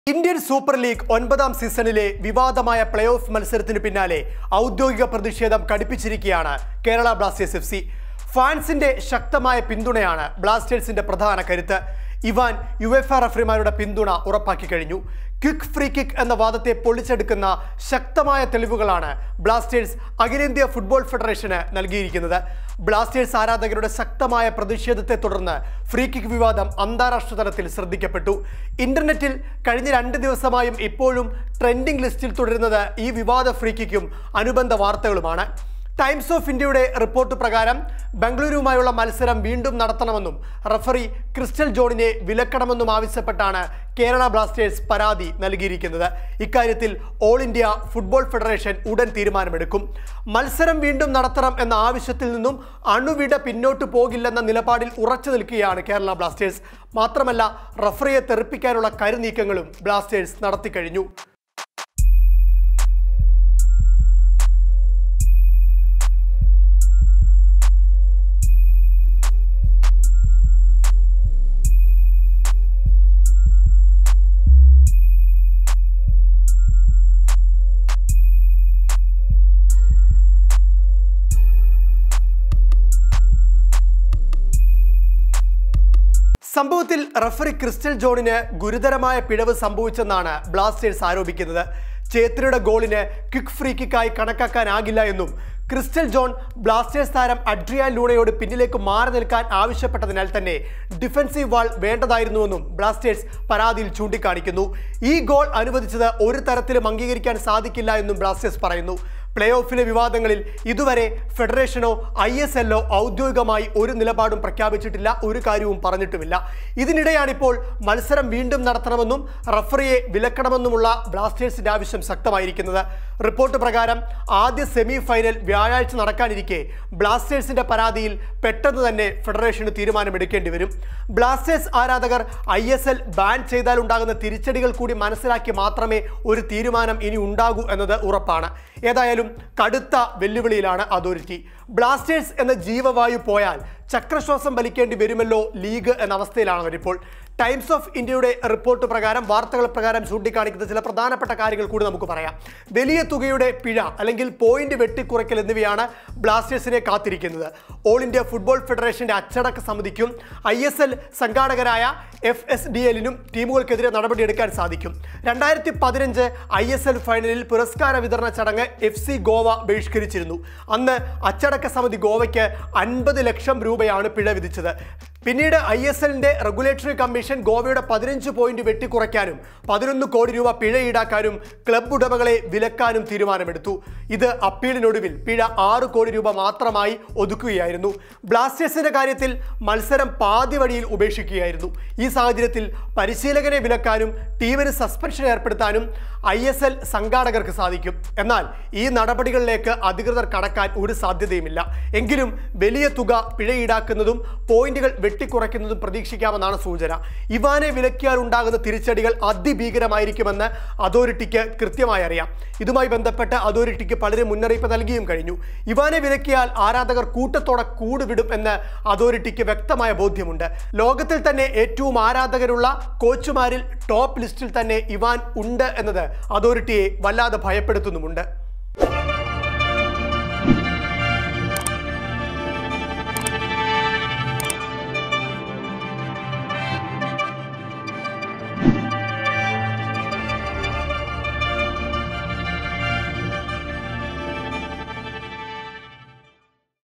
Indian super league ഒൻപതാം സീസണിലെ വിവാദമായ പ്ലേ ഓഫ് മത്സരത്തിന് പിന്നാലെ ഔദ്യോഗിക പ്രതിഷേധം കടുപ്പിച്ചിരിക്കുകയാണ് കേരള ബ്ലാസ്റ്റേഴ്സ് എഫ് സി ഫാൻസിന്റെ ശക്തമായ പിന്തുണയാണ് ബ്ലാസ്റ്റേഴ്സിന്റെ പ്രധാന കരുത്ത് ഇവാൻ യുഎഫ റഫറിമാരുടെ പിന്തുണ ഉറപ്പാക്കി കഴിഞ്ഞു ക്വിക്ക് ഫ്രീ കിക്ക് എന്ന വാദത്തെ പൊളിച്ചെടുക്കുന്ന ശക്തമായ തെളിവുകളാണ് ബ്ലാസ്റ്റേഴ്സ് അഖിലേന്ത്യാ ഫുട്ബോൾ ഫെഡറേഷന് നൽകിയിരിക്കുന്നത് ബ്ലാസ്റ്റേഴ്സ് ആരാധകരുടെ ശക്തമായ പ്രതിഷേധത്തെ തുടർന്ന് ഫ്രീ കിക്ക് വിവാദം അന്താരാഷ്ട്ര തലത്തിൽ ശ്രദ്ധിക്കപ്പെട്ടു ഇന്റർനെറ്റിൽ കഴിഞ്ഞ രണ്ട് ദിവസമായും ഇപ്പോഴും ട്രെൻഡിംഗ് ലിസ്റ്റിൽ തുടരുന്നത് ഈ വിവാദ ഫ്രീ കിക്കും അനുബന്ധ വാർത്തകളുമാണ് ടൈംസ് ഓഫ് ഇന്ത്യയുടെ റിപ്പോർട്ട് പ്രകാരം ബംഗളൂരുവുമായുള്ള മത്സരം വീണ്ടും നടത്തണമെന്നും റഫറി ക്രിസ്റ്റൽ ജോണിനെ വിലക്കണമെന്നും ആവശ്യപ്പെട്ടാണ് കേരള ബ്ലാസ്റ്റേഴ്സ് പരാതി നൽകിയിരിക്കുന്നത് ഇക്കാര്യത്തിൽ ഓൾ ഇന്ത്യ ഫുട്ബോൾ ഫെഡറേഷൻ ഉടൻ തീരുമാനമെടുക്കും മത്സരം വീണ്ടും നടത്തണം എന്ന ആവശ്യത്തിൽ നിന്നും അണുവിട പിന്നോട്ട് പോകില്ലെന്ന നിലപാടിൽ ഉറച്ചു നിൽക്കുകയാണ് കേരള ബ്ലാസ്റ്റേഴ്സ് മാത്രമല്ല റഫറിയെ തെറിപ്പിക്കാനുള്ള കരുനീക്കങ്ങളും ബ്ലാസ്റ്റേഴ്സ് നടത്തിക്കഴിഞ്ഞു സംഭവത്തിൽ റഫറി ക്രിസ്റ്റൽ ജോണിന് ഗുരുതരമായ പിഴവ് സംഭവിച്ചെന്നാണ് ബ്ലാസ്റ്റേഴ്സ് ആരോപിക്കുന്നത് ചേത്രിയുടെ ഗോളിന് ക്വിക്ക് ഫ്രീ കിക്കായി കണക്കാക്കാനാകില്ല എന്നും ക്രിസ്റ്റൽ ജോൺ ബ്ലാസ്റ്റേഴ്സ് താരം അഡ്രിയാൻ ലൂണയോട് പിന്നിലേക്ക് മാറി നിൽക്കാൻ ആവശ്യപ്പെട്ടതിനാൽ തന്നെ ഡിഫൻസീവ് വാൾ വേണ്ടതായിരുന്നുവെന്നും ബ്ലാസ്റ്റേഴ്സ് പരാതിയിൽ ചൂണ്ടിക്കാണിക്കുന്നു ഈ ഗോൾ അനുവദിച്ചത് ഒരു തരത്തിലും അംഗീകരിക്കാൻ സാധിക്കില്ല എന്നും ബ്ലാസ്റ്റേഴ്സ് പറയുന്നു പ്ലേ ഓഫിലെ വിവാദങ്ങളിൽ ഇതുവരെ ഫെഡറേഷനോ ഐ എസ് എല്ലോ ഔദ്യോഗികമായി ഒരു നിലപാടും പ്രഖ്യാപിച്ചിട്ടില്ല ഒരു കാര്യവും പറഞ്ഞിട്ടുമില്ല ഇതിനിടെയാണിപ്പോൾ മത്സരം വീണ്ടും നടത്തണമെന്നും റഫറിയെ വിലക്കണമെന്നുമുള്ള ബ്ലാസ്റ്റേഴ്സിന്റെ ആവശ്യം ശക്തമായിരിക്കുന്നത് റിപ്പോർട്ട് പ്രകാരം ആദ്യ സെമി ഫൈനൽ വ്യാഴാഴ്ച നടക്കാനിരിക്കെ ബ്ലാസ്റ്റേഴ്സിന്റെ പരാതിയിൽ പെട്ടെന്ന് തന്നെ ഫെഡറേഷന് തീരുമാനമെടുക്കേണ്ടി വരും ബ്ലാസ്റ്റേഴ്സ് ആരാധകർ ഐ എസ് എൽ ബാൻ ചെയ്താൽ ഉണ്ടാകുന്ന തിരിച്ചടികൾ കൂടി മനസ്സിലാക്കി മാത്രമേ ഒരു തീരുമാനം ഇനി ഉണ്ടാകൂ എന്നത് ഉറപ്പാണ് ഏതായാലും കടുത്ത വെല്ലുവിളിയിലാണ് അതോറിറ്റി ബ്ലാസ്റ്റേഴ്സ് എന്ന ജീവവായു പോയാൽ ചക്രശ്വാസം വലിക്കേണ്ടി വരുമല്ലോ ലീഗ് എന്ന അവസ്ഥയിലാണ് അവരിപ്പോൾ ടൈംസ് ഓഫ് ഇന്ത്യയുടെ റിപ്പോർട്ട് പ്രകാരം വാർത്തകൾ പ്രകാരം ചൂണ്ടിക്കാണിക്കുന്ന ചില പ്രധാനപ്പെട്ട കാര്യങ്ങൾ കൂടി നമുക്ക് പറയാം വലിയ തുകയുടെ പിഴ അല്ലെങ്കിൽ പോയിന്റ് വെട്ടിക്കുറയ്ക്കൽ എന്നിവയാണ് ബ്ലാസ്റ്റേഴ്സിനെ കാത്തിരിക്കുന്നത് ഓൾ ഇന്ത്യ ഫുട്ബോൾ ഫെഡറേഷന്റെ അച്ചടക്ക സമിതിക്കും ഐ എസ് എൽ സംഘാടകരായ എഫ് എസ് ഡി എല്ലിനും ടീമുകൾക്കെതിരെ നടപടിയെടുക്കാൻ സാധിക്കും രണ്ടായിരത്തി പതിനഞ്ച് ഐ എസ് എൽ ഫൈനലിൽ പുരസ്കാര വിതരണ ചടങ്ങ് എഫ് സി ഗോവ ബഹിഷ്കരിച്ചിരുന്നു അന്ന് അച്ചടക്ക സമിതി ഗോവയ്ക്ക് അൻപത് ലക്ഷം രൂപയാണ് പിഴ വിധിച്ചത് പിന്നീട് ഐ എസ് എല്ലിന്റെ റെഗുലേറ്ററി കമ്മീഷൻ ഗോവയുടെ പതിനഞ്ച് പോയിന്റ് വെട്ടിക്കുറയ്ക്കാനും പതിനൊന്ന് കോടി രൂപ പിഴ ഈടാക്കാനും ക്ലബ് ഉടമകളെ വിലക്കാനും തീരുമാനമെടുത്തു ഇത് അപ്പീലിനൊടുവിൽ പിഴ ആറ് കോടി രൂപ മാത്രമായി ഒതുക്കുകയായിരുന്നു ബ്ലാസ്റ്റേഴ്സിന്റെ കാര്യത്തിൽ മത്സരം പാതി വഴിയിൽ ഉപേക്ഷിക്കുകയായിരുന്നു ഈ സാഹചര്യത്തിൽ പരിശീലകനെ വിലക്കാനും ടീമിന് സസ്പെൻഷൻ ഏർപ്പെടുത്താനും ഐ എസ് എൽ സംഘാടകർക്ക് സാധിക്കും എന്നാൽ ഈ നടപടികളിലേക്ക് അധികൃതർ കടക്കാൻ ഒരു സാധ്യതയുമില്ല എങ്കിലും വലിയ തുക പിഴ ഈടാക്കുന്നതും പോയിന്റുകൾ വെട്ടിക്കുറയ്ക്കുന്നതും പ്രതീക്ഷിക്കാമെന്നാണ് സൂചന ഇവാനെ വിലക്കിയാൽ ഉണ്ടാകുന്ന തിരിച്ചടികൾ അതിഭീകരമായിരിക്കുമെന്ന് അതോറിറ്റിക്ക് കൃത്യമായി അറിയാം ഇതുമായി ബന്ധപ്പെട്ട് അതോറിറ്റിക്ക് പലരും മുന്നറിയിപ്പ് നൽകിയും കഴിഞ്ഞു ഇവാനെ വിലക്കിയാൽ ആരാധകർ കൂട്ടത്തോടെ കൂടുവിടും എന്ന് അതോറിറ്റിക്ക് വ്യക്തമായ ബോധ്യമുണ്ട് ലോകത്തിൽ തന്നെ ഏറ്റവും ആരാധകരുള്ള കോച്ചുമാരിൽ ടോപ്പ് ലിസ്റ്റിൽ തന്നെ ഇവാൻ ഉണ്ട് എന്നത് അതോറിറ്റിയെ വല്ലാതെ ഭയപ്പെടുത്തുന്നുമുണ്ട്